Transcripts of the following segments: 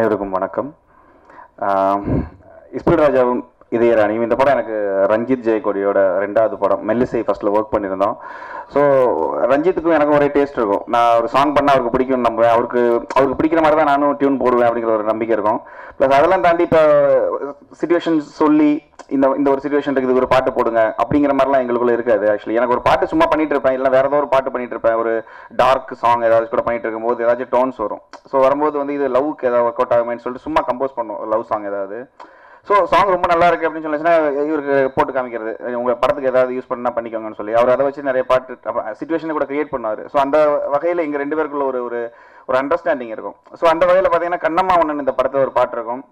அனைவருக்கும் வணக்கம் இஸ்பிட் ராஜாவும் இதய ராணியும் இந்த படம் எனக்கு ரஞ்சித் ஜெயக்கொடியோட ரெண்டாவது படம் மெல்லிசை ஃபர்ஸ்ட்ல ஒர்க் பண்ணியிருந்தோம் ஸோ ரஞ்சித்துக்கும் எனக்கும் ஒரே டேஸ்ட் இருக்கும் நான் ஒரு சாங் பண்ணால் அவருக்கு பிடிக்கும் நம்புவேன் அவருக்கு அவருக்கு பிடிக்கிற மாதிரி தான் நானும் டியூன் போடுவேன் அப்படிங்கிற ஒரு நம்பிக்கை இருக்கும் ப்ளஸ் அதெல்லாம் தாண்டி இப்போ சுச்சுவேஷன் சொல்லி இந்த இந்த ஒரு சுச்சுவேஷன் இருக்குது ஒரு பாட்டு போடுங்க அப்படிங்கிற மாதிரிலாம் எங்களுக்குள்ள இருக்காது ஆக்சுவலி எனக்கு ஒரு பாட்டு சும்மா பண்ணிட்டு இருப்பேன் இல்லை வேற ஏதோ ஒரு பாட்டு பண்ணிட்டு இருப்பேன் ஒரு டார்க் சாங் ஏதாச்சும் கூட பண்ணிட்டு இருக்கும்போது ஏதாச்சும் டோன்ஸ் வரும் ஸோ வரும்போது வந்து இது லவ்க்கு ஏதாவது ஒர்க் அவுட் ஆகுமேன்னு சொல்லிட்டு சும்மா கம்போஸ் பண்ணுவோம் லவ் சாங் ஏதாவது ஸோ சாங் ரொம்ப நல்லா இருக்கு அப்படின்னு சொல்லிச்சுன்னா இவருக்கு போட்டு காமிக்கிறது உங்க படத்துக்கு ஏதாவது யூஸ் பண்ணா பண்ணிக்கோங்கன்னு சொல்லி அவர் அதை வச்சு நிறைய பாட்டு சுச்சுவேஷனை கூட கிரியேட் பண்ணாரு ஸோ அந்த வகையில் எங்க ரெண்டு பேருக்குள்ள ஒரு ஒரு ஒரு அண்டர்ஸ்டாண்டிங் இருக்கும் ஸோ அந்த வகையில் பார்த்தீங்கன்னா கண்ணம்மா ஒன்று இந்த படத்தில் ஒரு பாட்டு இருக்கும்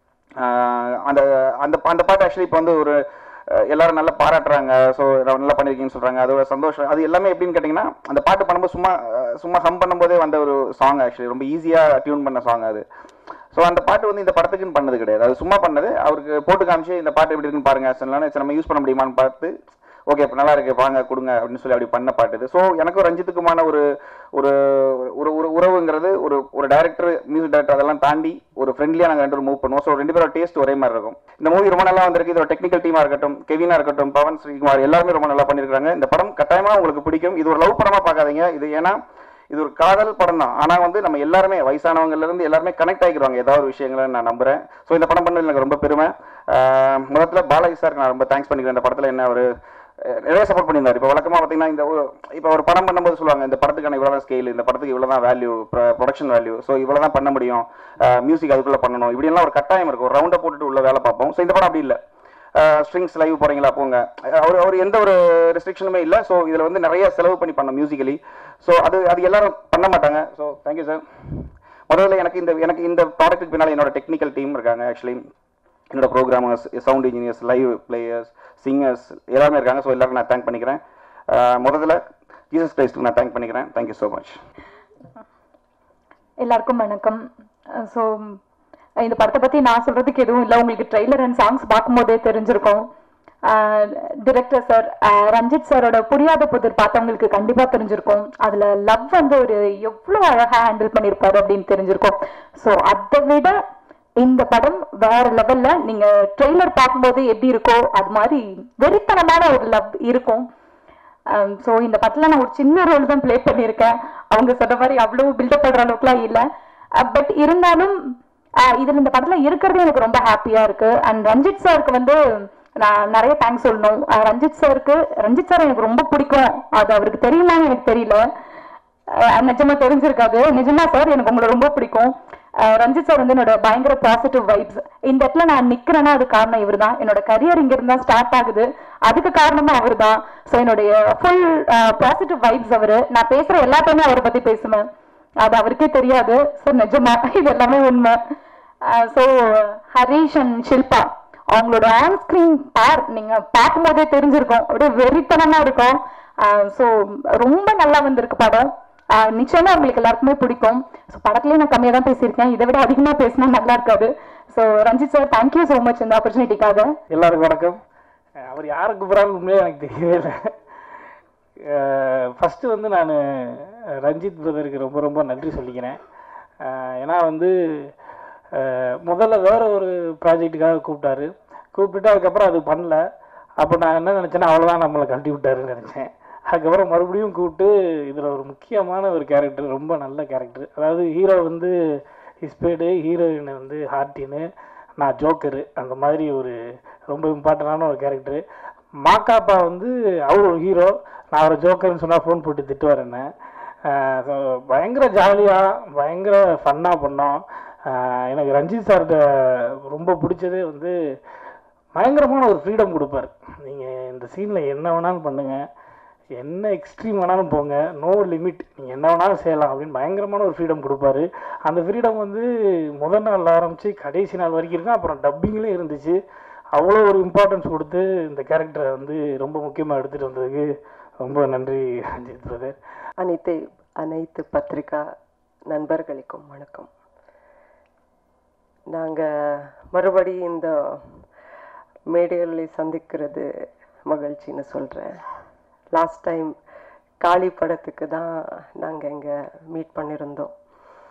ஆஹ் அந்த அந்த அந்த பாட்டு ஆக்சுவலி இப்போ வந்து ஒரு அஹ் எல்லாரும் நல்லா பாராட்டுறாங்க ஸோ நல்லா பண்ணியிருக்கீங்கன்னு சொல்றாங்க அதோட சந்தோஷம் அது எல்லாமே எப்படின்னு கேட்டிங்கன்னா அந்த பாட்டு பண்ணும்போது சும்மா அஹ் சும்மா ஹம் பண்ணும்போதே வந்த ஒரு சாங் ஆக்சுவலி ரொம்ப ஈஸியாக டியூன் பண்ண சாங் அது ஸோ அந்த பாட்டு வந்து இந்த படத்துக்குன்னு பண்ணது கிடையாது அது சும்மா பண்ணது அவருக்கு போட்டு காமிச்சு இந்த பாட்டு எப்படி இருக்குன்னு பாருங்க சொன்னாலும் சரி நம்ம யூஸ் பண்ண முடியுமான்னு பார்த்து ஓகே இப்போ நல்லா இருக்கு வாங்க கொடுங்க அப்படின்னு சொல்லி அப்படி பண்ண பாட்டு இது ஸோ எனக்கும் ரஞ்சித்துக்குமான ஒரு ஒரு ஒரு ஒரு உறவுங்கிறது ஒரு ஒரு டேரக்டர் மியூசிக் டேரக்டர் அதெல்லாம் தாண்டி ஒரு ஃப்ரெண்ட்லியாக நாங்கள் ரெண்டு பேரும் மூவ் பண்ணுவோம் ஸோ ரெண்டு பேரோட டேஸ்ட் ஒரே மாதிரி இருக்கும் இந்த மூவி ரொம்ப நல்லா வந்திருக்கு இதோட டெக்னிக்கல் டீமாக இருக்கட்டும் கெவினா இருக்கட்டும் பவன் ஸ்ரீகுமார் எல்லாருமே ரொம்ப நல்லா பண்ணியிருக்காங்க இந்த படம் கட்டாயமாக உங்களுக்கு பிடிக்கும் இது ஒரு லவ் படமாக பார்க்காதீங்க இது ஏன்னா இது ஒரு காதல் படம் தான் ஆனால் வந்து நம்ம எல்லாருமே வயசானவங்கல இருந்து எல்லாருமே கனெக்ட் ஆகிக்கிறாங்க ஏதாவது ஒரு விஷயங்களை நான் நம்புறேன் ஸோ இந்த படம் பண்ணது எனக்கு ரொம்ப பெருமை ஆஹ் முதல்ல பாலாஜி சாருக்கு நான் ரொம்ப தேங்க்ஸ் பண்ணிக்கிறேன் இந்த படத்தில் என்ன ஒரு அஹ் நிறைய சப்போர்ட் பண்ணியிருந்தார் இப்போ வழக்கமாக பார்த்தீங்கன்னா இந்த ஒரு இப்போ ஒரு படம் பண்ணும்போது சொல்லுவாங்க இந்த படத்துக்கான இவ்வளோ தான் ஸ்கேல் இந்த படத்துக்கு இவ்வளோ தான் வேல்யூ ப்ரொடக்ஷன் வேல்யூ ஸோ இவ்வளோ தான் பண்ண முடியும் மியூசிக் அதுக்குள்ளே பண்ணணும் இப்படியெல்லாம் ஒரு கட்டாயம் இருக்கும் ஒரு ரவுண்டை போட்டுட்டு உள்ள வேலை பார்ப்போம் ஸோ இந்த படம் அப்படி இல்லை ஸ்ட்ரிங்ஸ் லைவ் போறீங்களா போங்க அவர் அவர் எந்த ஒரு ரெஸ்ட்ரிக்ஷனுமே இல்லை ஸோ இதில் வந்து நிறைய செலவு பண்ணி பண்ணோம் மியூசிக்கலி ஸோ அது அது எல்லாரும் பண்ண மாட்டாங்க ஸோ தேங்க்யூ சார் முதல்ல எனக்கு இந்த எனக்கு இந்த ப்ராடக்ட்டுக்கு பின்னால் என்னோட டெக்னிக்கல் டீம் இருக்காங்க ஆக்சுவலி என்னோட programmers sound engineers live players singers எல்லாருமே இருக்காங்க ஸோ எல்லாருக்கும் நான் தேங்க் பண்ணிக்கிறேன் அஹ் முதல்ல ஜீசஸ் கிரைஸ்ட்டுக்கு நான் தேங்க் பண்ணிக்கிறேன் தேங்க்யூ ஸோ மச் எல்லாருக்கும் வணக்கம் ஸோ இந்த படத்தை பற்றி நான் சொல்கிறதுக்கு எதுவும் இல்லை உங்களுக்கு ட்ரெய்லர் அண்ட் சாங்ஸ் பார்க்கும்போதே தெரிஞ்சிருக்கும் டிரெக்டர் சார் ரஞ்சித் சாரோட புரியாத புதிர் பார்த்தவங்களுக்கு கண்டிப்பாக தெரிஞ்சிருக்கும் அதில் லவ் வந்து ஒரு எவ்வளோ அழகாக ஹேண்டில் பண்ணியிருப்பாரு அப்படின்னு தெரிஞ்சிருக்கும் ஸோ அதை விட இந்த படம் வேற லெவல்ல நீங்க ட்ரெய்லர் பார்க்கும்போது எப்படி இருக்கோ அது மாதிரி வெறித்தனமான ஒரு லவ் இருக்கும் ஸோ இந்த படத்தில் நான் ஒரு சின்ன ரோல் தான் ப்ளே பண்ணியிருக்கேன் அவங்க சொன்ன மாதிரி அவ்வளோ பில்டப் பண்ணுற அளவுக்குலாம் இல்லை பட் இருந்தாலும் அஹ் இதுல இந்த படத்தில் இருக்கிறது எனக்கு ரொம்ப ஹாப்பியாக இருக்கு அண்ட் ரஞ்சித் சாருக்கு வந்து நான் நிறைய தேங்க்ஸ் சொல்லணும் அஹ் ரஞ்சித் சாருக்கு ரஞ்சித் சார் எனக்கு ரொம்ப பிடிக்கும் அது அவருக்கு தெரியுமான்னு எனக்கு தெரியல அஹ் நிஜமா தெரிஞ்சிருக்காது நிஜமா சார் எனக்கு உங்களை ரொம்ப பிடிக்கும் அஹ் ரஞ்சித் சார் வந்து என்னோட பயங்கர பாசிட்டிவ் வைப்ஸ் இந்த இடத்துல நான் நிக்கிறேன்னா அது காரணம் இவர் தான் என்னோட கரியர் இங்க இருந்தா ஸ்டார்ட் ஆகுது அதுக்கு காரணமும் அவர் தான் ஸோ என்னுடைய ஃபுல் பாசிட்டிவ் வைப்ஸ் அவரு நான் பேசுற எல்லாத்தையுமே அவரை பத்தி பேசுவேன் அது அவருக்கே தெரியாது ஸோ நிஜமா இது எல்லாமே உண்மை ஸோ ஹரீஷ் அண்ட் ஷில்பா அவங்களோட ஆன் ஸ்கிரீன் பேர் நீங்க பார்க்கும்போதே தெரிஞ்சிருக்கும் அப்படியே வெறித்தனமா இருக்கும் ஸோ ரொம்ப நல்லா வந்திருக்கு படம் ஆஹ் நிச்சயமா உங்களுக்கு எல்லாருக்குமே பிடிக்கும் ஸோ படத்துலயே நான் கம்மியாக தான் பேசியிருக்கேன் இதை விட அதிகமாக பேசினா நல்லா இருக்காது so Ranjith sir thank you so much இந்த ஆப்பர்ச்சுனிட்டிக்காக எல்லாருக்கும் வணக்கம் அஹ் அவர் யாரை கூப்பிட்றான்னு உண்மையாக எனக்கு தெரியவே இல்லை ஃபஸ்ட்டு வந்து நான் ரஞ்சித் பிரதருக்கு ரொம்ப ரொம்ப நன்றி சொல்லிக்கிறேன் அஹ் ஏன்னா வந்து அஹ் முதல்ல வேற ஒரு ப்ராஜெக்ட்டுக்காக கூப்பிட்டாரு கூப்பிட்டுட்டு அதுக்கப்புறம் அது பண்ணல அப்போ நான் என்ன நினச்சேன்னா அவ்வளோதான் நம்மளை கழட்டி விட்டாருன்னு நினச்சேன் அதுக்கப்புறம் மறுபடியும் கூப்பிட்டு இதில் ஒரு முக்கியமான ஒரு கேரக்டர் ரொம்ப நல்ல கேரக்டர் அதாவது ஹீரோ வந்து ஹிஸ்பேடு ஹீரோயின் வந்து ஹார்டின்னு நான் ஜோக்கரு அந்த மாதிரி ஒரு ரொம்ப இம்பார்ட்டண்டான ஒரு கேரக்டரு மாக்காப்பா வந்து அவர் ஒரு ஹீரோ நான் ஒரு ஜோக்கர்னு சொன்னால் ஃபோன் போட்டு திட்டுவார் என்ன ஆஹ் so பயங்கர ஜாலியாக பயங்கர ஃபன்னாக பண்ணோம் ஆஹ் எனக்கு ரஞ்சித் சார்கிட்ட ரொம்ப பிடிச்சதே வந்து பயங்கரமான ஒரு ஃப்ரீடம் கொடுப்பார் நீங்கள் இந்த சீனில் என்ன வேணாலும் பண்ணுங்கள் என்ன எக்ஸ்ட்ரீம் வேணாலும் போங்க நோ லிமிட் நீங்கள் என்ன வேணாலும் செய்யலாம் அப்படின்னு பயங்கரமான ஒரு ஃப்ரீடம் கொடுப்பாரு அந்த ஃப்ரீடம் வந்து முதல் நாள் ஆரம்பித்து கடைசி நாள் வரைக்கும் இருக்கும் அப்புறம் டப்பிங்லேயும் இருந்துச்சு அவ்வளோ ஒரு இம்பார்ட்டன்ஸ் கொடுத்து இந்த கேரக்டரை வந்து ரொம்ப முக்கியமாக எடுத்துகிட்டு வந்ததுக்கு ரொம்ப நன்றி ரஞ்சித் பிரதர் அனைத்து அனைத்து பத்திரிகா நண்பர்களுக்கும் வணக்கம் நாங்கள் மறுபடியும் இந்த மேடைகளில் சந்திக்கிறது மகிழ்ச்சின்னு சொல்கிறேன் லாஸ்ட் டைம் காளி படத்துக்கு தான் நாங்கள் இங்கே மீட் பண்ணியிருந்தோம்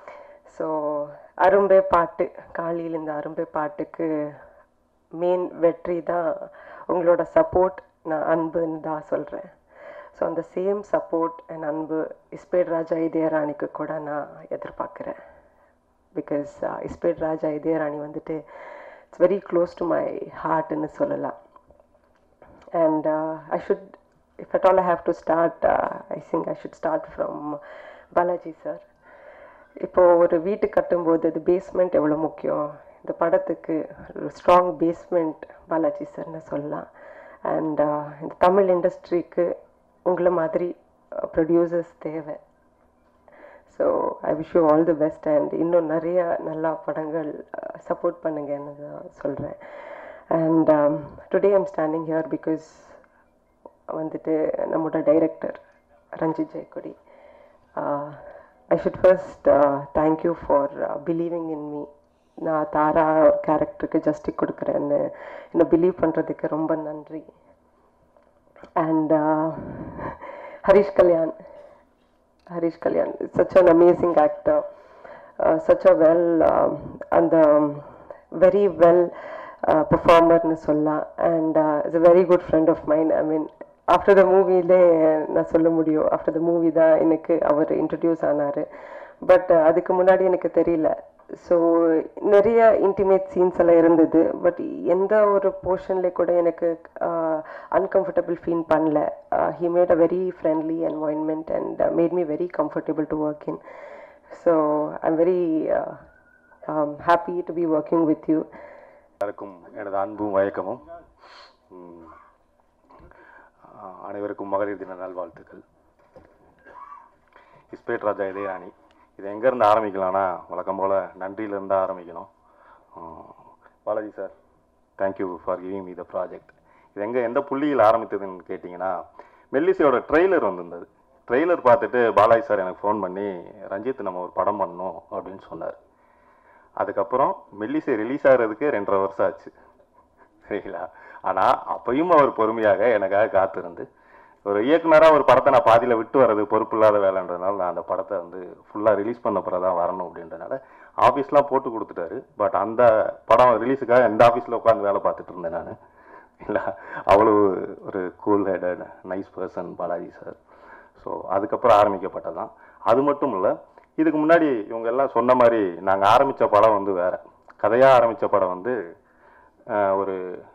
ஸோ அரும்பே பாட்டு காலையில் இந்த அரும்பே பாட்டுக்கு மெயின் வெற்றி தான் உங்களோட சப்போர்ட் நான் அன்புன்னு தான் சொல்கிறேன் ஸோ அந்த சேம் சப்போர்ட் அண்ட் அன்பு இஸ்பேட் ராஜா இதயராணிக்கு கூட நான் எதிர்பார்க்குறேன் பிகாஸ் இஸ்பேட் ராஜா இதயராணி வந்துட்டு it's very close to my ஹார்ட்னு சொல்லலாம் and I should if at all I have to start I think I should start from Balaji sir இப்போ ஒரு வீட்டு கட்டும்போது அது பேஸ்மெண்ட் எவ்வளோ முக்கியம் இந்த படத்துக்கு ஒரு ஸ்ட்ராங் பேஸ்மெண்ட் பாலாஜி சார்னு சொல்லலாம் அண்ட் இந்த தமிழ் இண்டஸ்ட்ரிக்கு உங்களை மாதிரி ப்ரொடியூசர்ஸ் தேவை so I wish you all the best and இன்னும் நிறைய நல்ல படங்கள் சப்போர்ட் பண்ணுங்கன்னு தான் சொல்கிறேன் and today I'm standing here because வந்துட்டு நம்மளோட director Ranjith Jayakodi I should first thank you for believing in me நான் தாரா கேரக்டருக்கு ஜஸ்டிக் கொடுக்குறேன்னு என்னை பிலீவ் பண்ணுறதுக்கு ரொம்ப நன்றி and Harish Kalyan Harish Kalyan such an amazing actor uh, such a well um, and um, very well uh, performerனு சொல்லலாம் and uh, is a very good friend of mine I mean after the மூவிலே நான் சொல்ல முடியும் ஆஃப்டர் த மூவி தான் எனக்கு அவர் introduce ஆனார் but அதுக்கு முன்னாடி எனக்கு தெரியல ஸோ நிறைய இன்டிமேட் சீன்ஸ் எல்லாம் இருந்தது பட் எந்த ஒரு போர்ஷன்ல கூட எனக்கு அன்கம்ஃபர்டபுள் ஃபீல் பண்ணல he made a very friendly environment and made me very comfortable to work in so I'm very happy to be working with you எல்லாருக்கும் எனது அன்பும் வயக்கமும் ம், ஆ, அனைவருக்கும் மகளிர் தின நல்வாழ்த்துக்கள் இஸ்பேட் ராஜா இதயராணி இது எங்கேருந்து ஆரம்பிக்கலாம்னா வழக்கம் போல் நன்றியிலேருந்து ஆரம்பிக்கணும் ஆ, Balaji sir thank you for giving me the project இது எங்கே எந்த புள்ளியில் ஆரம்பித்ததுன்னு கேட்டிங்கன்னா மெல்லிசையோட ட்ரெய்லர் வந்திருந்தது ட்ரெய்லர் பார்த்துட்டு பாலாஜி சார் எனக்கு ஃபோன் பண்ணி ரஞ்சித் நம்ம ஒரு படம் பண்ணணும் அப்படின்னு சொன்னார் அதுக்கப்புறம் மெல்லிசை ரிலீஸ் ஆகிறதுக்கு ரெண்டரை வருஷம் ஆச்சு சரிங்களா ஆனால் அப்பயும் அவர் பொறுமையாக எனக்காக காத்திருந்து ஒரு இயக்குனராக ஒரு படத்தை நான் பாதியில் விட்டு வர்றது பொறுப்பு இல்லாத வேலைன்றதுனால நான் அந்த படத்தை வந்து ஃபுல்லாக ரிலீஸ் பண்ண பிறகு தான் வரணும் அப்படின்றனால ஆஃபீஸ்லாம் போட்டு கொடுத்துட்டாரு பட் அந்த படம் ரிலீஸுக்காக எந்த ஆஃபீஸில் உட்காந்து வேலை பார்த்துட்டு இருந்தேன் நான் இல்லை அவ்வளோ ஒரு cool headed nice person Balaji sir so அதுக்கப்புறம் ஆரம்பிக்கப்பட்டதான் அது மட்டும் இல்லை இதுக்கு முன்னாடி இவங்க எல்லாம் சொன்ன மாதிரி நாங்கள் ஆரம்பித்த படம் வந்து வேற கதையாக ஆரம்பித்த படம் வந்து ஆஹ், ஒரு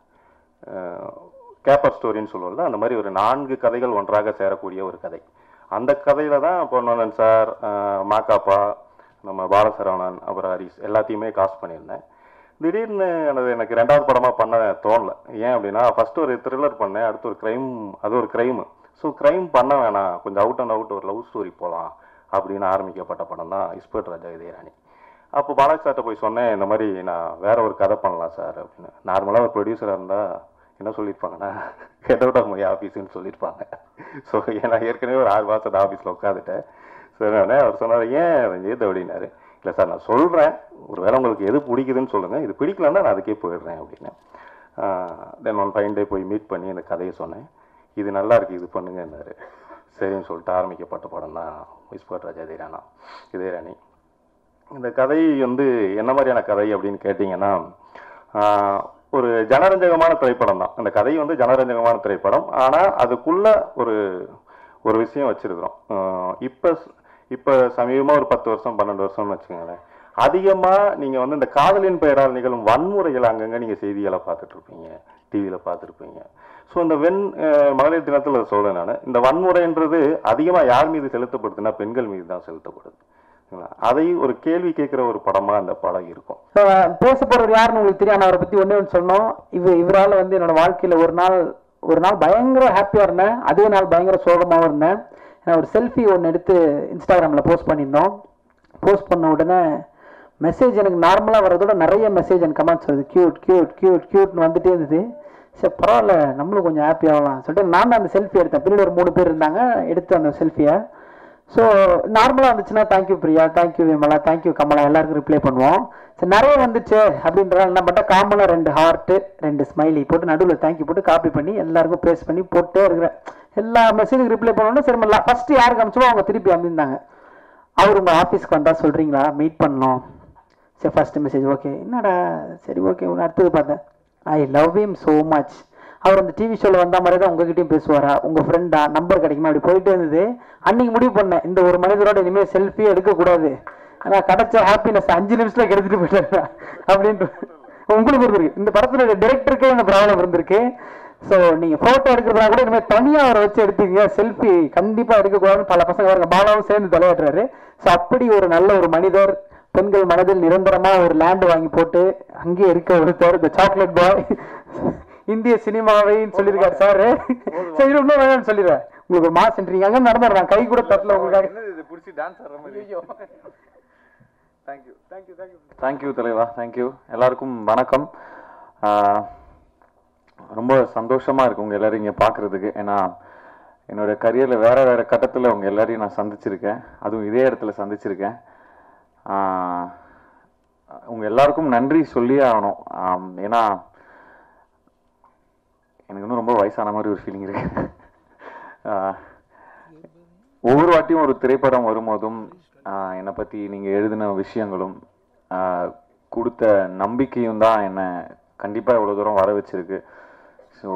கேப்பர் ஸ்டோரின்னு சொல்லுவோம்ல அந்த மாதிரி ஒரு நான்கு கதைகள் ஒன்றாக சேரக்கூடிய ஒரு கதை அந்த கதையில தான் பொன்னன் சார் ஆஹ், மாக்காப்பா நம்ம பாலசரவணன் அப்புறம் ஹரிஸ் எல்லாத்தையுமே காஸ்ட் பண்ணியிருந்தேன் திடீர்னு எனது எனக்கு ரெண்டாவது படமா பண்ண தோணல ஏன் அப்படின்னா ஃபர்ஸ்ட் ஒரு த்ரில்லர் பண்ணேன் அடுத்து ஒரு கிரைம் அது ஒரு கிரைம் ஸோ கிரைம் பண்ண வேணாம் கொஞ்சம் அவுட் அண்ட் அவுட் ஒரு லவ் ஸ்டோரி போகலாம் அப்படின்னு ஆரம்பிக்கப்பட்ட படம் தான் இஸ்பர்ட் ராஜா இதயராணி அப்போ பாலாஜி சார்ட்ட போய் சொன்னேன் இந்த மாதிரி நான் வேற ஒரு கதை பண்ணலாம் சார் அப்படின்னு நார்மலாக ஒரு ப்ரொடியூசராக இருந்தால் என்ன சொல்லியிருப்பாங்கன்னா ஹெட் அவுட் ஆஃப் மை ஆஃபீஸ்ன்னு சொல்லியிருப்பாங்க ஸோ ஏன்னா ஏற்கனவே ஒரு ஆறு மாதம் ஆஃபீஸில் உட்காந்துட்டேன் சரி உடனே அவர் சொன்னார் ஏன் ரஞ்சித் அப்படின்னாரு இல்லை சார் நான் சொல்கிறேன் ஒரு வேளை உங்களுக்கு எது பிடிக்குதுன்னு சொல்லுங்கள் இது பிடிக்கலன்னா நான் அதுக்கே போயிடுறேன் அப்படின்னு தென் ஒன் ஃபைன் டே போய் மீட் பண்ணி இந்த கதையை சொன்னேன் இது நல்லா இருக்கு இது பண்ணுங்கன்னாரு சரின்னு சொல்லிட்டு ஆரம்பிக்கப்பட்ட படம் தான் விஸ்பர் ராஜா இதேரானா இதேராணி இந்த கதை வந்து என்ன மாதிரியான கதை அப்படின்னு கேட்டிங்கன்னா ஆஹ், ஒரு ஜனரஞ்சகமான திரைப்படம் தான் அந்த கதை வந்து ஜனரஞ்சகமான திரைப்படம் ஆனால் அதுக்குள்ள ஒரு ஒரு விஷயம் வச்சிருக்கிறோம் ஆஹ், இப்போ இப்போ சமீபமாக ஒரு பத்து வருஷம் பன்னெண்டு வருஷம்னு வச்சுக்கோங்களேன் அதிகமாக நீங்கள் வந்து இந்த காதலின் பெயரால் நிகழும் வன்முறைகள் அங்கங்கே நீங்கள் செய்திகளை பார்த்துட்டு இருப்பீங்க டிவியில் பார்த்துருப்பீங்க ஸோ இந்த வெண் அஹ், மகளிர் தினத்தில் அதை சொல்றேன் நான் இந்த வன்முறைன்றது அதிகமாக யார் மீது செலுத்தப்படுதுன்னா பெண்கள் மீது தான் செலுத்தப்படுது சரிங்களா? அதை ஒரு கேள்வி கேட்குற ஒரு படமா அந்த படம் இருக்கும் So, பேச போறவர் யாருன்னு உங்களுக்கு தெரியும் ஆனா அவரை பத்தி ஒண்ணே ஒன்று சொல்லணும் இவ இவரால வந்து என்னோட வாழ்க்கையில ஒரு நாள் ஒரு நாள் பயங்கர ஹாப்பியா இருந்தேன் அதே நாள் பயங்கர சோகமாவும் இருந்தேன் நான் ஒரு செல்ஃபி ஒன்று எடுத்து இன்ஸ்டாகிராம்ல போஸ்ட் பண்ணியிருந்தோம் போஸ்ட் பண்ண உடனே மெசேஜ் எனக்கு நார்மலாக வரதோட நிறைய மெசேஜ் எனக்கு கமெண்ட்ஸ் வருது கியூட் கியூட் கியூட் கியூட்னு வந்துட்டே இருந்தது சரி பரவாயில்ல நம்மளும் கொஞ்சம் ஹாப்பி ஆகலாம் சொல்லிட்டு நான் தான் அந்த செல்ஃபி எடுத்தேன் பின்னாடி ஒரு மூணு பேர் இருந்தாங்க எடுத்து அந்த செல்ஃபியை ஸோ நார்மலாக வந்துச்சுன்னா thank you Priya thank you Vimala thank you Kamala எல்லாருக்கும் ரிப்ளை பண்ணுவோம் சரி நிறைய வந்துச்சு அப்படின்றதால என்ன பண்ணிட்டா காமனாக ரெண்டு ஹார்ட்டு ரெண்டு ஸ்மைலி போட்டு நடுவில் தேங்க்யூ போட்டு காப்பி பண்ணி எல்லாருக்கும் பேஸ்ட் பண்ணி போட்டே இருக்கிறேன் எல்லா மெசேஜுக்கு ரிப்ளை பண்ணோன்னா சரி ஃபர்ஸ்ட் யாருக்கு அமிச்சோமோ அவங்க திருப்பி அமைந்தாங்க அவர் உங்கள் ஆஃபீஸ்க்கு வந்தால் சொல்கிறீங்களா மீட் பண்ணணும் சரி ஃபர்ஸ்ட் மெசேஜ் ஓகே என்னடா சரி ஓகே ஒன்று அடுத்தது பார்த்தேன் I love him so much அவர் அந்த டிவி ஷோவில் வந்த மாதிரி தான் உங்ககிட்டயும் பேசுவாரா உங்கள் ஃப்ரெண்டா நம்பர் கிடைக்குமா அப்படி போயிட்டு இருந்தது அன்னைக்கு முடிவு பண்ணேன் இந்த ஒரு மனிதரோட இனிமேல் செல்ஃபியே எடுக்கக்கூடாது ஆனால் கிடைச்ச ஹாப்பினஸ் அஞ்சு நிமிஷத்தில் கெடுத்துட்டு போயிட்டாங்க அப்படின்ட்டு உங்களுக்கு இருந்திருக்கு இந்த படத்துல டிரெக்டருக்கே இந்த ப்ராப்ளம் இருந்திருக்கு ஸோ நீங்கள் ஃபோட்டோ எடுக்கிறதா கூட இனிமேல் தனியாக அவரை வச்சு எடுத்தீங்க செல்ஃபி கண்டிப்பாக எடுக்கக்கூடாதுன்னு பல பசங்க பாருங்க பாலாவும் சேர்ந்து தலையாட்டுறாரு ஸோ அப்படி ஒரு நல்ல ஒரு மனிதர் பெண்கள் மனதில் நிரந்தரமா ஒரு லேண்ட் வாங்கி போட்டு அங்கேயே இருக்க ஒருத்தர் இந்த சாக்லேட் பாய் இந்திய சினிமாவை சொல்லியிருக்காரு சார் சரி இன்னும் வேணும்னு சொல்லிடுறேன் உங்களுக்கு ஒரு மாஸ் சென்ட்ரிங்க அங்கே நடந்துடுறேன் கை கூட தட்டல உங்களுக்காக தேங்க்யூ தலைவா தேங்க்யூ எல்லாருக்கும் வணக்கம் ஆஹ் ரொம்ப சந்தோஷமா இருக்கு உங்க எல்லாரையும் இங்க பார்க்கிறதுக்கு ஏன்னா என்னோட கரியர்ல வேற வேற கட்டத்துல உங்க எல்லாரையும் நான் சந்திச்சிருக்கேன் அதுவும் இதே இடத்துல சந்திச்சிருக்கேன் ஆஹ் உங்க எல்லாருக்கும் நன்றி சொல்லியே ஆகணும் ஆம், ஏன்னா எனக்கு இன்னும் ரொம்ப வயசான மாதிரி ஒரு ஃபீலிங் இருக்கு ஆஹ் ஒவ்வொரு வாட்டியும் ஒரு திரைப்படம் வரும்போதும் ஆஹ் என்னை பற்றி நீங்கள் எழுதின விஷயங்களும் ஆஹ் கொடுத்த நம்பிக்கையும் தான் என்னை கண்டிப்பாக இவ்வளோ தூரம் வர வச்சிருக்கு ஸோ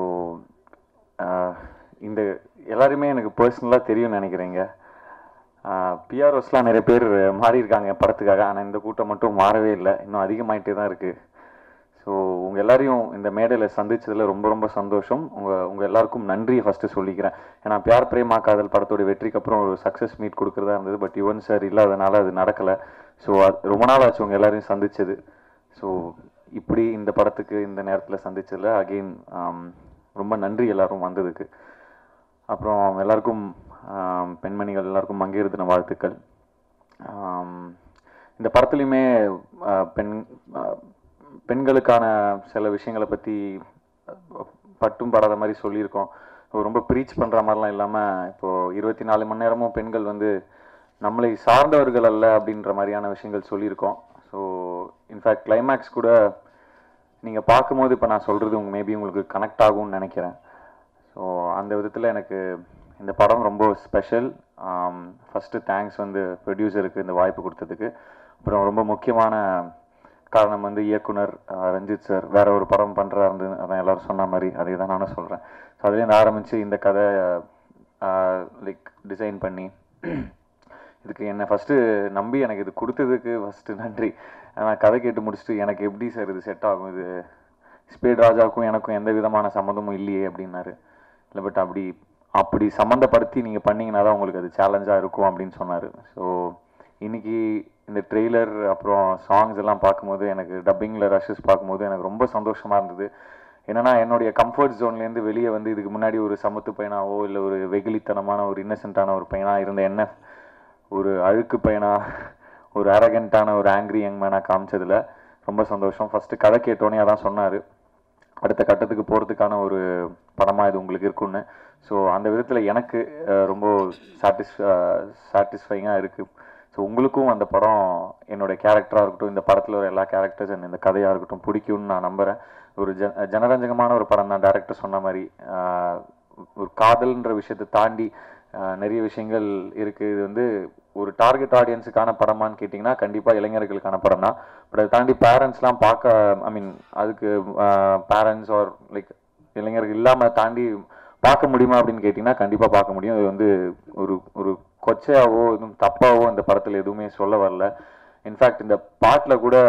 இந்த எல்லாருமே எனக்கு பர்சனலாக தெரியும்னு நினைக்கிறேங்க பிஆர்ஓஸ்லாம் நிறைய பேர் மாறி இருக்காங்க படத்துக்காக ஆனால் இந்த கூட்டம் மட்டும் மாறவே இல்லை இன்னும் அதிகமாயிட்டே தான் இருக்குது ஸோ உங்கள் எல்லாரையும் இந்த மேடையில் சந்திச்சதுல ரொம்ப ரொம்ப சந்தோஷம் உங்கள் உங்கள் எல்லாருக்கும் நன்றியை ஃபஸ்ட்டு சொல்லிக்கிறேன் ஏன்னா பியார் பிரேமா காதல் படத்தோட வெற்றிக்கு அப்புறம் ஒரு சக்ஸஸ் மீட் கொடுக்குறதா இருந்தது பட் யுவன் சார் இல்லாதனால அது நடக்கலை ஸோ ரொம்ப நாள் ஆச்சு உங்கள் எல்லாரையும் சந்திச்சது ஸோ இப்படி இந்த படத்துக்கு இந்த நேரத்தில் சந்திச்சதுல அகெயின் ரொம்ப நன்றி எல்லாரும் வந்ததுக்கு அப்புறம் எல்லாருக்கும் ஆம், பெண்மணிகள் எல்லாருக்கும் மங்கையர் தின வாழ்த்துக்கள் ஆம், இந்த படத்துலையுமே ஆ, பெண் ஆ, பெண்களுக்கான சில விஷயங்களை பற்றி பட்டும் படாத மாதிரி சொல்லியிருக்கோம் ரொம்ப ப்ரீச் பண்ணுற மாதிரிலாம் இல்லாமல் இப்போது இருபத்தி நாலு மணி நேரமும் பெண்கள் வந்து நம்மளை சார்ந்தவர்கள் அல்ல அப்படின்ற மாதிரியான விஷயங்கள் சொல்லியிருக்கோம் ஸோ இன்ஃபேக்ட் கிளைமேக்ஸ் கூட நீங்கள் பார்க்கும்போது இப்போ நான் சொல்கிறது உங்க மேபி உங்களுக்கு கனெக்ட் ஆகும்னு நினைக்கிறேன் ஸோ அந்த விதத்தில் எனக்கு இந்த படம் ரொம்ப ஸ்பெஷல் ஃபஸ்ட்டு தேங்க்ஸ் வந்து ப்ரொடியூசருக்கு இந்த வாய்ப்பு கொடுத்ததுக்கு அப்புறம் ரொம்ப முக்கியமான காரணம் வந்து இயக்குனர் ஆஹ் ரஞ்சித் சார் வேற ஒரு படம் பண்ணுறாரு அதான் எல்லாரும் சொன்ன மாதிரி அதே தான் நானும் சொல்கிறேன் ஸோ அதுலேருந்து ஆரம்பித்து இந்த கதை லைக் டிசைன் பண்ணி இதுக்கு என்னை ஃபஸ்ட்டு நம்பி எனக்கு இது கொடுத்ததுக்கு ஃபஸ்ட்டு நன்றி நான் கதை கேட்டு முடிச்சுட்டு எனக்கு எப்படி சார் இது செட் ஆகும் இது ஸ்பீட் ராஜாவுக்கும் எனக்கும் எந்த விதமான சம்மந்தமும் இல்லையே அப்படின்னாரு இல்லை பட் அப்படி அப்படி சம்மந்தப்படுத்தி நீங்கள் பண்ணீங்கன்னா தான் உங்களுக்கு அது சேலஞ்சாக இருக்கும் அப்படின்னு சொன்னார் ஸோ இன்னைக்கு இந்த ட்ரெய்லர் அப்புறம் சாங்ஸ் எல்லாம் பார்க்கும்போது எனக்கு டப்பிங்கில் ரஷஸ் பார்க்கும்போது எனக்கு ரொம்ப சந்தோஷமாக இருந்தது என்னன்னா என்னுடைய கம்ஃபர்ட் ஜோன்லேருந்து வெளியே வந்து இதுக்கு முன்னாடி ஒரு சமத்து பையனாவோ இல்லை ஒரு வெகுளித்தனமான ஒரு இன்னசென்ட்டான ஒரு பையனா இருந்த என்ன ஒரு அழுக்கு பையனா ஒரு அரகண்டான ஒரு ஆங்கிரி யங் மேனாக காமிச்சதுல ரொம்ப சந்தோஷம் ஃபஸ்ட்டு கதை கேட்டோன்னே அதான் சொன்னார் அடுத்த கட்டத்துக்கு போகிறதுக்கான ஒரு படமாக இது உங்களுக்கு இருக்கும்னு ஸோ அந்த விதத்தில் எனக்கு அஹ், ரொம்ப சாட்டிஸ் சாட்டிஸ்ஃபைங்காக இருக்குது ஸோ உங்களுக்கும் அந்த படம் என்னோட கேரக்டராக இருக்கட்டும் இந்த படத்தில் வர எல்லா கேரக்டர்ஸ் அண்ட் இந்த கதையாக இருக்கட்டும் பிடிக்கும்னு நான் நம்புகிறேன் ஒரு ஜ ஜனரஞ்சகமான ஒரு படம் தான் டேரக்டர் சொன்ன மாதிரி ஆஹ், ஒரு காதல்ன்ற விஷயத்தை தாண்டி ஆஹ், நிறைய விஷயங்கள் இருக்குது இது வந்து ஒரு டார்கெட் ஆடியன்ஸுக்கான படமான்னு கேட்டிங்கன்னா கண்டிப்பாக இளைஞர்களுக்கான படம் தான் பட் அதை தாண்டி பேரண்ட்ஸ்லாம் பார்க்க ஐ மீன் அதுக்கு பேரண்ட்ஸ் ஆர் லைக் இளைஞர்கள் இல்லாமல் தாண்டி பார்க்க முடியுமா அப்படின்னு கேட்டிங்கன்னா கண்டிப்பாக பார்க்க முடியும் இது வந்து ஒரு ஒரு கொச்சையாவோ எதுவும் தப்பாவோ இந்த படத்தில் எதுவுமே சொல்ல வரல இன்ஃபேக்ட் இந்த பாட்டில் கூட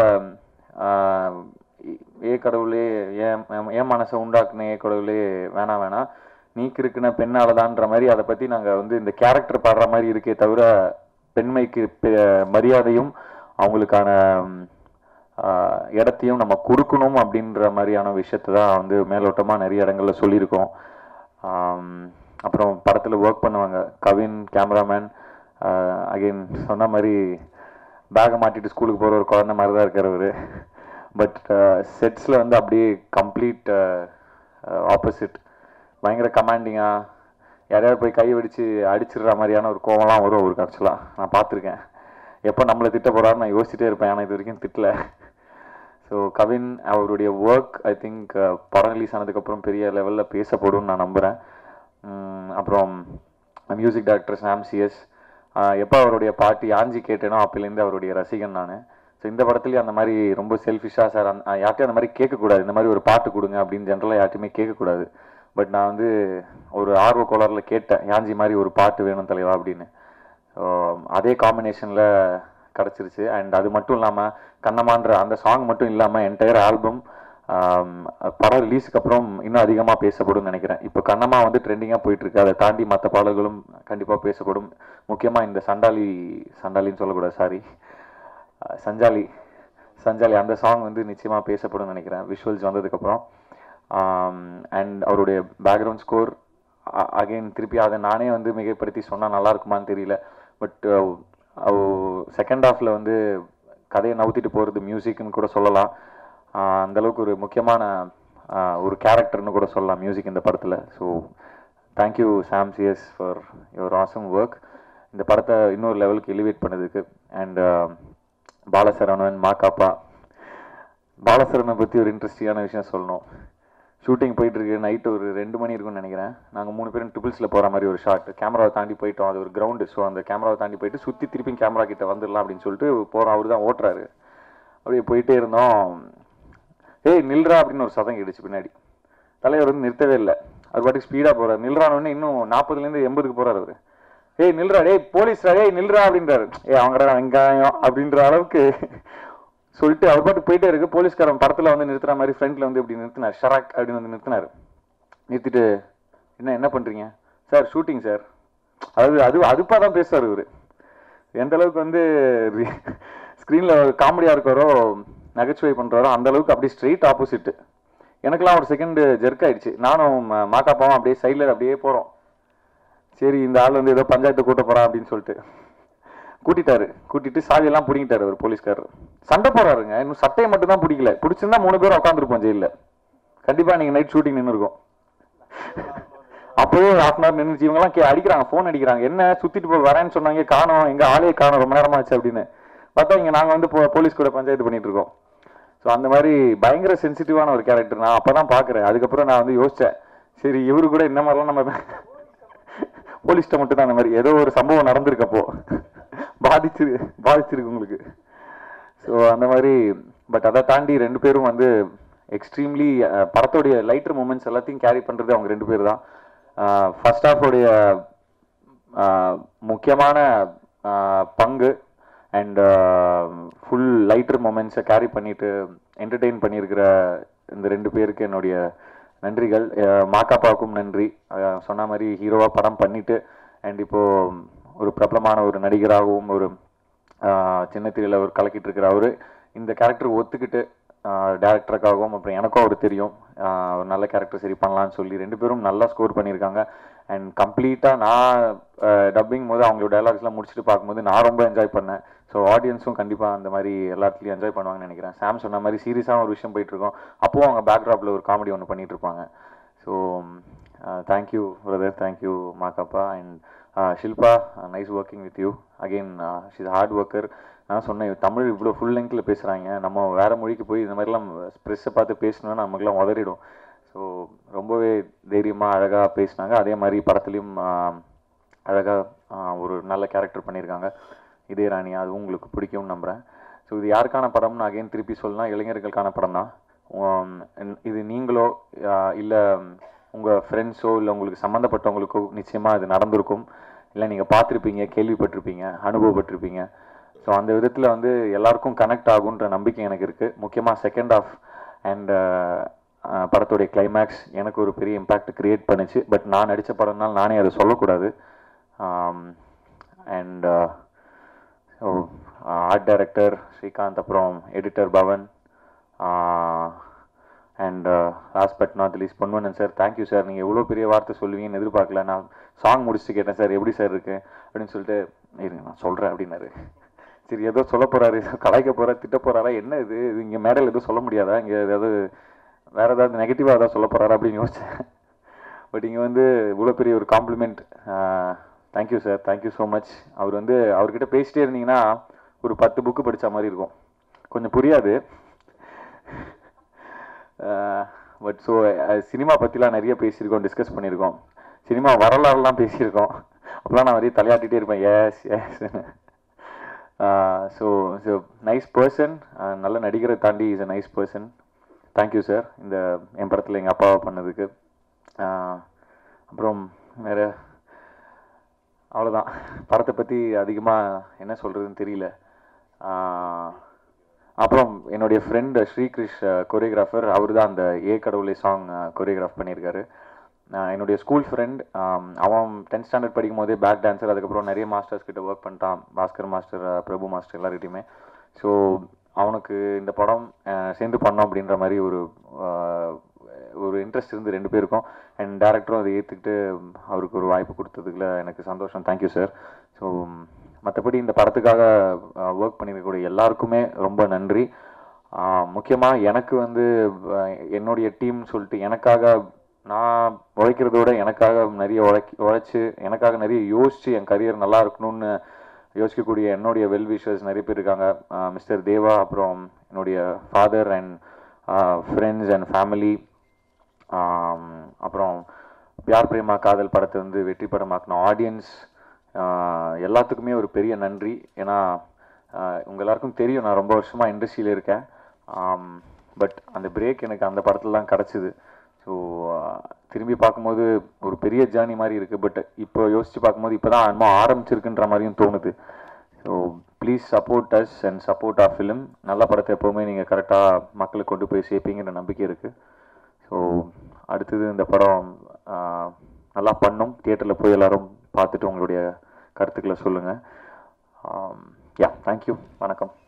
ஆஹ், ஏ கடவுளே ஏன் ஏன் மனசை உண்டாக்குன ஏ கடவுளே வேணாம் வேணாம் நீக்கு இருக்குன பெண்ணாலதான்ற மாதிரி அதை பற்றி நாங்கள் வந்து இந்த கேரக்டர் பாடுற மாதிரி இருக்கே தவிர பெண்மைக்கு பெ- மரியாதையும் அவங்களுக்கான ம், ஆஹ், இடத்தையும் நம்ம கொடுக்கணும் அப்படின்ற மாதிரியான விஷயத்தை தான் வந்து மேலோட்டமாக நிறைய இடங்கள்ல சொல்லியிருக்கோம் ஆம், அப்புறம் படத்தில் ஒர்க் பண்ணுவாங்க கவின் கேமராமேன் அகைன் சொன்ன மாதிரி பேக்கை மாட்டிட்டு ஸ்கூலுக்கு போகிற ஒரு குழந்தை மாதிரி தான் இருக்கிறவர் பட் செட்ஸில் வந்து அப்படியே கம்ப்ளீட் ஆப்போசிட் பயங்கர கமாண்டிங்காக யாரையாவது போய் கை வெடிச்சு அடிச்சிடுற மாதிரியான ஒரு கோவம்லாம் வரும் அவருக்கு ஆக்சுவலாக நான் பார்த்துருக்கேன் எப்போ நம்மளை திட்ட போகிறாரு நான் யோசிச்சிட்டே இருப்பேன் ஆனால் இது வரைக்கும் திட்டல ஸோ கவின் அவருடைய ஒர்க் ஐ திங்க் படம் ரிலீஸ் ஆனதுக்கப்புறம் பெரிய லெவலில் பேசப்படும்னு நான் நம்புகிறேன் அப்புறம் மியூசிக் டைரக்டர் சாம் சிஎஸ் எப்போ அவருடைய பாட்டு யாஞ்சி கேட்டேனோ அப்போலேருந்து அவருடைய ரசிகன் நான் ஸோ இந்த படத்துலேயும் அந்த மாதிரி ரொம்ப செல்ஃபிஷாக சார் அந்த யார்ட்டையும் அந்த மாதிரி கேட்கக்கூடாது இந்த மாதிரி ஒரு பாட்டு கொடுங்க அப்படின்னு ஜென்ரலாக யார்ட்டையுமே கேட்கக்கூடாது பட் நான் வந்து ஒரு ஆர்வ கோளாறில் கேட்டேன் யாஞ்சி மாதிரி ஒரு பாட்டு வேணும் தலைவா அப்படின்னு ஸோ அதே காம்பினேஷனில் கிடச்சிருச்சு அண்ட் அது மட்டும் இல்லாமல் கண்ணமான்ற அந்த சாங் மட்டும் இல்லாமல் என்டையர் ஆல்பம் படம் ரிலீஸுக்கு அப்புறம் இன்னும் அதிகமாக பேசப்படும் நினைக்கிறேன் இப்போ கண்ணம்மா வந்து ட்ரெண்டிங்காக போயிட்டு இருக்கு அதை தாண்டி மற்ற பாடல்களும் கண்டிப்பாக பேசப்படும் முக்கியமாக இந்த சண்டாலி சண்டாலின்னு சொல்லக்கூடாது சாரி சஞ்சாலி சஞ்சாலி அந்த சாங் வந்து நிச்சயமாக பேசப்படும் நினைக்கிறேன் விஷுவல்ஸ் வந்ததுக்கப்புறம் அண்ட் அவருடைய பேக்ரவுண்ட் ஸ்கோர் அகைன் திருப்பி அதை நானே வந்து மிகைப்படுத்தி சொன்னால் நல்லா இருக்குமான்னு தெரியல பட் செகண்ட் ஹாஃபில் வந்து கதையை நவுத்திட்டு போகிறது மியூசிக்னு கூட சொல்லலாம் ஆஹ் அந்த அளவுக்கு ஒரு முக்கியமான ஆஹ் ஒரு கேரக்டர்னு கூட சொல்லலாம் மியூசிக் இந்த படத்தில் so thank you Sam CS for your awesome work இந்த படத்தை இன்னொரு லெவலுக்கு எலிவேட் பண்ணதுக்கு அண்ட் பாலசரவணன் மாக்காப்பா பாலசரவனை பற்றி ஒரு இன்ட்ரெஸ்டிங்கான விஷயம் சொல்லணும் ஷூட்டிங் போயிட்டு இருக்கு நைட்டு ஒரு ரெண்டு மணி இருக்கும்னு நினைக்கிறேன் நாங்கள் மூணு பேரும் ட்ரிபிள்ஸில் போகிற மாதிரி ஒரு ஷாட் கேமராவை தாண்டி போயிட்டோம் அது ஒரு கிரவுண்டு ஸோ அந்த கேமராவை தாண்டி போயிட்டு சுற்றி திருப்பி கேமரா கிட்ட வந்துடலாம் அப்படின்னு சொல்லிட்டு போகிறோம் அவர் தான் ஓட்டுறாரு அப்படியே போயிட்டே இருந்தோம் ஏய் நில்றா அப்படின்னு ஒரு சதம் கேட்டுச்சு பின்னாடி தலைவர் வந்து நிறுத்தவே இல்லை அவர் பாட்டுக்கு ஸ்பீடாக போகிறார் நில்றானோடனே இன்னும் நாற்பதுலேருந்து எண்பதுக்கு போகிறார் அவர் ஏய் நில்றா டேய் போலீஸ்ரா டேய் நில்றா அப்படின்றாரு ஏ அவங்கடா வெங்காயம் அப்படின்ற அளவுக்கு சொல்லிட்டு அவர் பாட்டு போயிட்டே இருக்கு போலீஸ்காரன் படத்துல வந்து நிறுத்துற மாதிரி ஃப்ரண்ட்ல வந்து இப்படி நிறுத்தினார் ஷராக் அப்படின்னு வந்து நிறுத்தினாரு நிறுத்திட்டு என்ன என்ன பண்றீங்க சார் ஷூட்டிங் சார் அது அது அதுப்பா தான் பேசுவார் இவரு எந்த அளவுக்கு வந்து ஸ்க்ரீன்ல காமெடியா இருக்காரோ நகைச்சுவை பண்றாரோ அந்த அளவுக்கு அப்படியே ஸ்ட்ரெயிட் ஆப்போசிட் எனக்கெல்லாம் ஒரு செகண்ட் ஜெர்க் ஆயிடுச்சு நானும் ம- மாக்காப்பாவும் அப்படியே சைடில் அப்படியே போறோம் சரி இந்த ஆள் வந்து ஏதோ பஞ்சாயத்து கூட்ட போறான் அப்படின்னு சொல்லிட்டு கூட்டிட்டாரு கூட்டிட்டு சாவியெல்லாம் பிடிங்கிட்டாரு அவர் போலீஸ்காரர் சண்டை போறாருங்க இன்னும் சட்டையை மட்டும் தான் பிடிக்கல பிடிச்சிருந்தா மூணு பேரும் உட்காந்துருப்போம் ஜெயில கண்டிப்பா நீங்க நைட் ஷூட்டிங் நின்று இருக்கும் அப்பவே ஹாஃப் அன் ஹவர் நின்றுச்சு இவங்கெல்லாம் கே அடிக்கிறாங்க ஃபோன் அடிக்கிறாங்க என்ன சுத்திட்டு போய் வரேன்னு சொன்னாங்க காணோம் எங்க ஆளே காணோம் ரொம்ப நேரமா ஆச்சு அப்படின்னு பார்த்தா இங்க நாங்க வந்து போ- போலீஸ் கூட பஞ்சாயத்து பண்ணிட்டு இருக்கோம் ஸோ அந்த மாதிரி பயங்கர சென்சிட்டிவான ஒரு கேரக்டர் நான் அப்பதான் பாக்குறேன் அதுக்கப்புறம் நான் வந்து யோசிச்சேன் சரி இவரு கூட இந்த மாதிரிலாம் நம்ம போலீஸ்ட்ட மட்டும் தான் அந்த மாதிரி ஏதோ ஒரு சம்பவம் நடந்திருக்கப்போ பாதிச்சு பாதிச்சிருக்கு உங்களுக்கு ஸோ அந்த மாதிரி பட் அதை தாண்டி ரெண்டு பேரும் வந்து எக்ஸ்ட்ரீம்லி படத்தோடைய லைட்டர் மூமெண்ட்ஸ் எல்லாத்தையும் கேரி பண்றது அவங்க ரெண்டு பேர் தான் ஃபர்ஸ்ட் ஹாஃபோடைய முக்கியமான ஆஹ், பங்கு அண்ட் ஃபுல் லைட்டர் மூமெண்ட்ஸை கேரி பண்ணிட்டு என்டர்டெயின் பண்ணியிருக்கிற இந்த ரெண்டு பேருக்கு என்னுடைய நன்றிகள் அஹ், மாக்காப்பாவுக்கும் நன்றி அஹ், சொன்ன மாதிரி ஹீரோவா படம் பண்ணிட்டு அண்ட் இப்போ ஒரு பிரபலமான ஒரு நடிகராகவும் ஒரு ஆஹ், சின்ன திரையில ஒரு கலக்கிட்டு இருக்கிற அவரு இந்த கேரக்டர் ஒத்துக்கிட்டு டேரக்டருக்காகவும் அப்புறம் எனக்கும் அவர் தெரியும் ஆஹ், ஒரு நல்ல கேரக்டர் சரி பண்ணலாம்னு சொல்லி ரெண்டு பேரும் நல்லா ஸ்கோர் பண்ணியிருக்காங்க அண்ட் கம்ப்ளீட்டாக நான் டப்பிங் போது அவங்களோட டைலாக்ஸ்லாம் முடிச்சுட்டு பார்க்கும்போது நான் ரொம்ப என்ஜாய் பண்ணேன் ஸோ ஆடியன்ஸும் கண்டிப்பாக அந்த மாதிரி எல்லாத்துலேயும் என்ஜாய் பண்ணுவாங்கன்னு நினைக்கிறேன் சாம் சொன்ன மாதிரி சீரியஸாக ஒரு விஷயம் போயிட்டு இருக்கோம் அப்போவும் அவங்க பேக்ராப்பில் ஒரு காமெடி ஒன்று பண்ணிட்டு இருப்பாங்க so thank you brother thank you Makapa and Shilpa nice working with you again she's hard worker நான் சொன்னேன் தமிழ் இவ்வளோ ஃபுல் லெங்க்ல பேசுகிறாங்க நம்ம வேற மொழிக்கு போய் இந்த மாதிரிலாம் ப்ரெஸ்ஸை பார்த்து பேசணும்னா நமக்குலாம் உதறிடும் ஸோ ரொம்பவே தைரியமாக அழகாக பேசினாங்க அதே மாதிரி படத்துலையும் அழகாக ஒரு நல்ல கேரக்டர் பண்ணியிருக்காங்க இதே ராணி அது உங்களுக்கு பிடிக்கும்னு நம்புகிறேன் ஸோ இது யாருக்கான படம்னு அகைன் திருப்பி சொல்லலாம் இளைஞர்களுக்கான படம் தான் உம், இது நீங்களோ இல்லை உங்கள் ஃப்ரெண்ட்ஸோ இல்லை உங்களுக்கு சம்மந்தப்பட்டவங்களுக்கோ நிச்சயமாக இது நடந்திருக்கும் இல்லை நீங்கள் பார்த்துருப்பீங்க கேள்விப்பட்டிருப்பீங்க அனுபவப்பட்டிருப்பீங்க ஸோ அந்த விதத்தில் வந்து எல்லாருக்கும் கனெக்ட் ஆகுன்ற நம்பிக்கை எனக்கு இருக்குது முக்கியமாக செகண்ட் ஆஃப் அண்ட் படத்துடைய கிளைமேக்ஸ் எனக்கு ஒரு பெரிய இம்பேக்ட் கிரியேட் பண்ணுச்சு பட் நான் நடித்த படம்னால நானே அதை சொல்லக்கூடாது அண்ட் ஆர்ட் டைரக்டர் ஸ்ரீகாந்த் அப்புறம் editor Pavan and last but not least Ponvannan sir thank you sir நீங்கள் எவ்வளோ பெரிய வார்த்தை சொல்லுவீங்கன்னு எதிர்பார்க்கல நான் சாங் முடிச்சுட்டு கேட்டேன் சார் எப்படி சார் இருக்கு அப்படின்னு சொல்லிட்டு இருங்க நான் சொல்கிறேன் அப்படின்னாரு சரி ஏதோ சொல்ல போறாரு ஏதோ கலாய்க்க போறா திட்ட போறாரா என்ன இது இது இங்கே மேடையில் எதுவும் சொல்ல முடியாதா இங்கே ஏதாவது வேற ஏதாவது நெகட்டிவாக ஏதாவது சொல்ல போறாரா அப்படின்னு யோசிச்சேன் பட் இங்கே வந்து இவ்வளோ பெரிய ஒரு compliment thank you sir thank you so much அவர் வந்து அவர்கிட்ட பேசிட்டே இருந்தீங்கன்னா ஒரு பத்து புக்கு படிச்ச மாதிரி இருக்கும் கொஞ்சம் புரியாது பட் ஸோ சினிமா பற்றிலாம் நிறைய பேசியிருக்கோம் டிஸ்கஸ் பண்ணியிருக்கோம் சினிமா வரலாறுலாம் பேசியிருக்கோம் அப்போலாம் நான் வரையும் தலையாட்டிகிட்டே இருப்பேன் yes yes so so nice person நல்ல நடிகரை தாண்டி is a nice person thank you sir இந்த என் படத்தில் எங்கள் அப்பாவை பண்ணதுக்கு ஆஹ் அப்புறம் வேறு அவ்வளோதான் படத்தை பற்றி அதிகமாக என்ன சொல்கிறதுன்னு தெரியல ஆஹ் அப்புறம் என்னுடைய ஃப்ரெண்ட் ஸ்ரீகிருஷ் கொரியோகிராஃபர் அவர் தான் அந்த ஏ கடவுளை சாங் கொரியோகிராஃப் பண்ணியிருக்காரு நான் என்னுடைய ஸ்கூல் ஃப்ரெண்ட் அவன் டென்த் ஸ்டாண்டர்ட் படிக்கும் போதே பேக் டான்ஸர் அதுக்கப்புறம் நிறைய மாஸ்டர்ஸ் கிட்ட ஒர்க் பண்ணிட்டான் பாஸ்கர் மாஸ்டர் பிரபு மாஸ்டர் எல்லார்கிட்டையுமே ஸோ அவனுக்கு இந்த படம் அஹ், சேர்ந்து பண்ணோம் அப்படின்ற மாதிரி ஒரு அஹ், ஒரு இன்ட்ரெஸ்ட் இருந்து ரெண்டு பேருக்கும் அண்ட் டேரக்டரும் அதை ஏற்றுக்கிட்டு அவருக்கு ஒரு வாய்ப்பு கொடுத்ததுக்குல எனக்கு சந்தோஷம் தேங்க்யூ சார் ஸோ மற்றபடி இந்த படத்துக்காக ஒர்க் பண்ணியிருக்கக்கூடிய எல்லாருக்குமே ரொம்ப நன்றி முக்கியமாக எனக்கு வந்து அஹ், என்னுடைய டீம் சொல்லிட்டு எனக்காக நான் உழைக்கிறத விட எனக்காக நிறைய உழைக்கி உழைச்சி எனக்காக நிறைய யோசித்து என் கரியர் நல்லா இருக்கணும்னு யோசிக்கக்கூடிய என்னுடைய வெல் விஷர்ஸ் நிறைய பேர் இருக்காங்க மிஸ்டர் தேவா அப்புறம் என்னுடைய father and friends and family அப்புறம் பியார் பிரேமா காதல் படத்தை வந்து வெற்றி படமாக்கின ஆடியன்ஸ் எல்லாத்துக்குமே ஒரு பெரிய நன்றி ஏன்னா ஆஹ் உங்க எல்லாருக்கும் தெரியும் நான் ரொம்ப வருஷமாக இண்டஸ்ட்ரியில் இருக்கேன் பட் அந்த பிரேக் எனக்கு அந்த படத்துல தான் கிடச்சிது ஸோ திரும்பி பார்க்கும்போது ஒரு பெரிய ஜேர்னி மாதிரி இருக்குது பட் இப்போ யோசித்து பார்க்கும்போது இப்போ தான் இன்னும் ஆரம்பிச்சிருக்குன்ற மாதிரியும் தோணுது so please support us and support a film நல்ல படத்தை எப்போவுமே நீங்கள் கரெக்டாக மக்களுக்கு கொண்டு போய் சேர்ப்பீங்கிற நம்பிக்கை இருக்குது ஸோ அடுத்தது இந்த படம் ஆஹ், நல்லா பண்ணும் தியேட்டரில் போய் எல்லாரும் பார்த்துட்டு உங்களுடைய கருத்துக்களை சொல்லுங்கள் யா தேங்க்யூ வணக்கம்